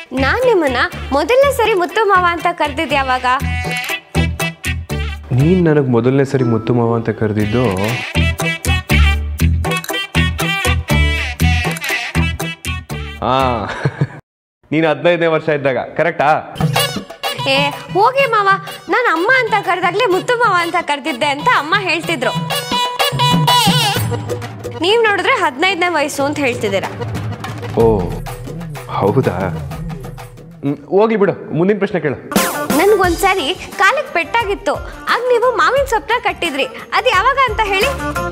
ನಾನ್ ನಿಮ್ಮನ್ನ ಮೊದಲನೇ ಸರಿ ಮುತ್ತು ಮಾವ ಅಂತ ಕರೆದಿದ್ದು ಯಾವಾಗ ನೀನು ನನಗೆ ಮೊದಲನೇ ಸರಿ ಮುತ್ತು ಮಾವ ಅಂತ ಕರೆದಿದ್ದು ಹಾಂ ನೀನು ಹದಿನೈದನೇ ವರ್ಷ ಇದ್ದಾಗ ಕರೆಕ್ಟಾ ಏ ಹೋಗಿ ಮಾವ ನಾನು ಅಮ್ಮ ಅಂತ ಕರೆದಾಗ್ಲೇ ಮುತ್ತು ಮಾವ ಅಂತ ಕರೆದಿದ್ದೆ ಅಂತ ಅಮ್ಮ ಹೇಳ್ತಿದ್ರು ನೀವ್ ನೋಡಿದ್ರೆ ಹದಿನೈದನೇ ವಯಸ್ಸು ಅಂತ ಹೇಳ್ತಿದ್ದೀರಾ ಓ ಹೌದಾ ಹ್ಮ್, ಹೋಗ್ಲಿ ಬಿಡು ಮುಂದಿನ ಪ್ರಶ್ನೆ ಕೇಳು ನನ್ಗೊಂದ್ಸರಿ ಕಾಲಿಗೆ ಪೆಟ್ಟಾಗಿತ್ತು ಆಗ ನೀವು ಮಾವಿನ ಸೊಪ್ಪನ್ನ ಕಟ್ಟಿದ್ರಿ ಅದು ಯಾವಾಗ ಅಂತ ಹೇಳಿ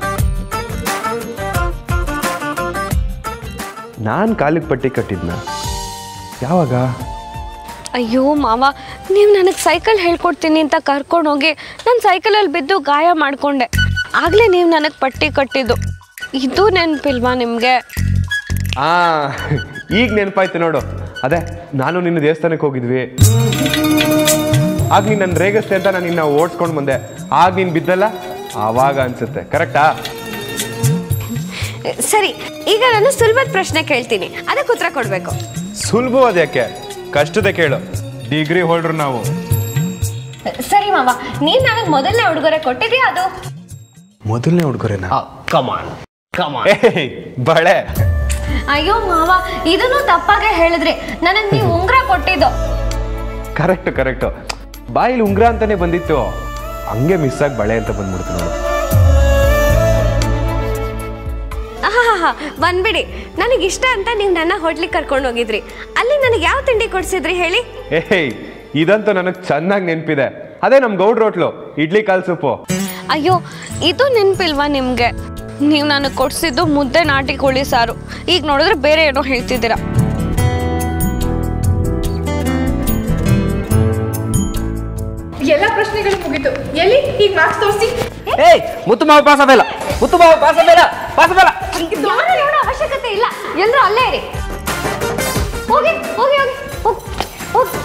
ನಾನು ಕಾಲಿಗೆ ಪಟ್ಟಿ ಕಟ್ಟಿದ್ನ ಯಾವಾಗ ಅಯ್ಯೋ ಮಾವ ನೀವು ನನಗೆ ಸೈಕಲ್ ಹೇಳ್ಕೊಡ್ತೀನಿ ಅಂತ ಕರ್ಕೊಂಡು ಹೋಗಿ ನಾನು ಸೈಕಲಲ್ಲಿ ಬಿದ್ದು ಗಾಯ ಮಾಡ್ಕೊಂಡೆ ಆಗಲೇ ನೀವು ನನಗೆ ಪಟ್ಟಿ ಕಟ್ಟಿದ್ದು ಇದು ನೆನಪಿಲ್ವಾ ನಿಮಗೆ ಆ ಈಗ ನೆನಪಾಯ್ತು ನೋಡು ಅದೇ ನಾನು ನಿನ್ನ ದೇವಸ್ಥಾನಕ್ಕೆ ಹೋಗಿದ್ವಿ ಆಗ ನೀನು ನನ್ನ ರೇಗಸ್ತೆ ಅಂತ ನಾನು ನಿನ್ನ ಓಡಿಸ್ಕೊಂಡು ಬಂದೆ ಆಗ ನೀನು ಬಿದ್ದಲ್ಲ ಆವಾಗ ಅನ್ಸುತ್ತೆ ಕರೆಕ್ಟಾ ಸರಿ ಈಗ ನಾನು ಸುಲಭದ ಪ್ರಶ್ನೆ ಕೇಳ್ತೀನಿ ಅದಕ್ಕೆ ಉತ್ತರ ಕೊಡಬೇಕು ಸುಲಭವಾದ ಯಾಕೆ ಕಷ್ಟದ ಕೇಳು ಡಿಗ್ರಿ ಹೋಲ್ಡ್ರು ನಾವು ಸರಿ ಮಾವ ನೀನು ನನಗೆ ಮೊದಲನೇ ಉಡುಗೊರೆ ಕೊಟ್ಟಿದ್ಯಾ ಅದು ಮೊದಲನೇ ಹುಡುಗರೇನಾ ಕಮಾನ್ ಕಮಾನ್ ಏಯ್ ಬಳೆ ಅಯ್ಯೋ ಮಾವ ಇದನ್ನು ತಪ್ಪಾಗೆ ಹೇಳಿದ್ರಿ ನನಗೆ ನೀವು ಉಂಗ್ರ ಕೊಟ್ಟಿದ್ದು ಕರೆಕ್ಟ್ ಕರೆಕ್ಟ್ ಬಾಯಿಲಿ ಉಂಗ್ರ ಅಂತಾನೆ ಬಂದಿತ್ತು ಹಂಗೆ ಮಿಸ್ ಆಗಿ ಬಳೆ ಅಂತ ಬಂದ್ಬಿಡ್ತು ನೋಡು ಆಹಾಹಾ, ಬಂದ್ಬಿಡಿ ನನಗೆ ಇಷ್ಟ ಅಂತ ನೀವು ನನ್ನ ಹೋಟ್ಲಿಗೆ ಕರ್ಕೊಂಡು ಹೋಗಿದ್ರಿ ಅಲ್ಲಿ ನನಗೆ ಯಾವ ತಿಂಡಿ ಕೊಡ್ಸಿದ್ರಿ ಹೇಳಿ ಏಯ್ ಇದಂತೂ ನನಗೆ ಚೆನ್ನಾಗಿ ನೆನಪಿದೆ ಅದೇ ನಮ್ಮ ಗೌಡ್ರ ಹೋಟ್ಲು ಇಡ್ಲಿ ಕಾಲ್ ಸೂಪು ಅಯ್ಯೋ ಇದು ನೆನಪಿಲ್ವಾ ನಿಮಗೆ ನೀವು ನನಗೆ ಕೊಡ್ಸಿದ್ದು ಮುದ್ದೆ ನಾಟಿ ಕೋಳಿ ಸಾರು ಈಗ ನೋಡಿದ್ರೆ ಬೇರೆ ಏನೋ ಹೇಳ್ತಿದ್ದೀರಾ ಎಲ್ಲ ಪ್ರಶ್ನೆಗಳು ಮುಗೀತು ಎಲ್ಲಿ ಈಗ ಮಾರ್ಕ್ಸ್ ತೋರಿಸಿ ಏಯ್ ಮುತ್ತು ಮಾವ ಪಾಸ ಬೇಲ ಮುತ್ತು ಮಾವ ಪಾಸ ಬೇಲ ಪಾಸ ಬೇಲ ಯಾರು ನೋಡೋ ಅವಶ್ಯಕತೆ ಇಲ್ಲ ಎಲ್ಲರೂ ಅಲ್ಲೇ ಇರಿ ಹೋಗಿ ಹೋಗಿ ಹೋಗಿ ಹೋಗಿ ಹೋಗಿ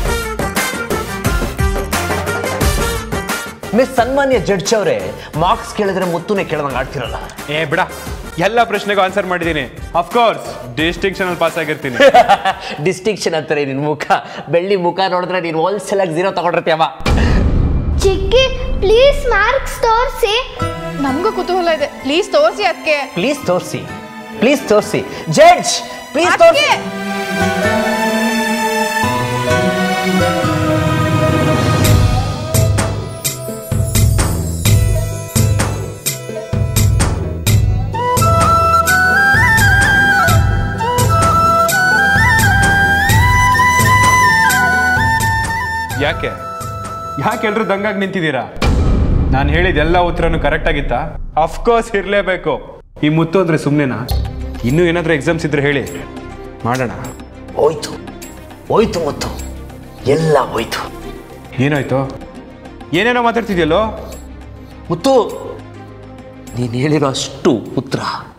ಮಿಸ್ ಸನ್ಮಾನ್ಯ ಜಡ್ಜ್ ಅವರೇ ಮಾರ್ಕ್ಸ್ ಕೇಳಿದ್ರೆ ಮುತ್ತುನೇ ಕೇಳ್ದಂಗೆ ಆಡ್ತಿರಲ್ಲ ಏ ಬಿಡ ಎಲ್ಲ ಪ್ರಶ್ನೆಗೂ ಆನ್ಸರ್ ಮಾಡಿದ್ದೀನಿ ಅಫ್ಕೋರ್ಸ್ ಡಿಸ್ಟಿಂಕ್ಷನ್ ಅಲ್ಲಿ ಪಾಸ್ ಆಗಿರ್ತೀನಿ ಡಿಸ್ಟಿಂಕ್ಷನ್ ಅಂತಾರೆ ನಿನ್ ಮುಖ ಬೆಳ್ಳಿ ಮುಖ ನೋಡಿದ್ರೆ ನೀನು ಹೋಲ್ಸೇಲ್ ಆಗಿ ಜೀರೋ ತಗೊಂಡಿರ್ತೀಯವ ಚಿಕ್ಕಿ ಪ್ಲೀಸ್ ಮಾರ್ಕ್ಸ್ ತೋರಿಸಿ ನಮಗೂ ಕುತೂಹಲ ಇದೆ ಪ್ಲೀಸ್ ತೋರಿಸಿ ಅದಕ್ಕೆ ಪ್ಲೀಸ್ ತೋರಿಸಿ ಪ್ಲೀಸ್ ತೋರಿಸಿ ಜಡ್ಜ್ ಪ್ಲೀಸ್ ತೋರಿಸಿ ಯಾಕೆ ಯಾಕೆ ಎಲ್ರು ದಂಗಾಗಿ ನಿಂತಿದ್ದೀರಾ ನಾನು ಹೇಳಿದ ಎಲ್ಲ ಉತ್ತರನು ಕರೆಕ್ಟ್ ಆಗಿತ್ತಾ ಅಫ್ಕೋರ್ಸ್ ಇರಲೇಬೇಕು ಈ ಮುತ್ತು ಅಂದ್ರೆ ಸುಮ್ಮನೆನಾ ಇನ್ನೂ ಏನಾದರೂ ಎಕ್ಸಾಮ್ಸ್ ಇದ್ರೆ ಹೇಳಿ ಮಾಡೋಣ ಹೋಯ್ತು ಹೋಯ್ತು ಮುತ್ತು ಎಲ್ಲ ಹೋಯ್ತು ಏನಾಯ್ತು ಏನೇನೋ ಮಾತಾಡ್ತಿದ್ಯಲ್ಲೋ ಮುತ್ತು ನೀನು ಹೇಳಿರೋ ಅಷ್ಟು ಉತ್ತರ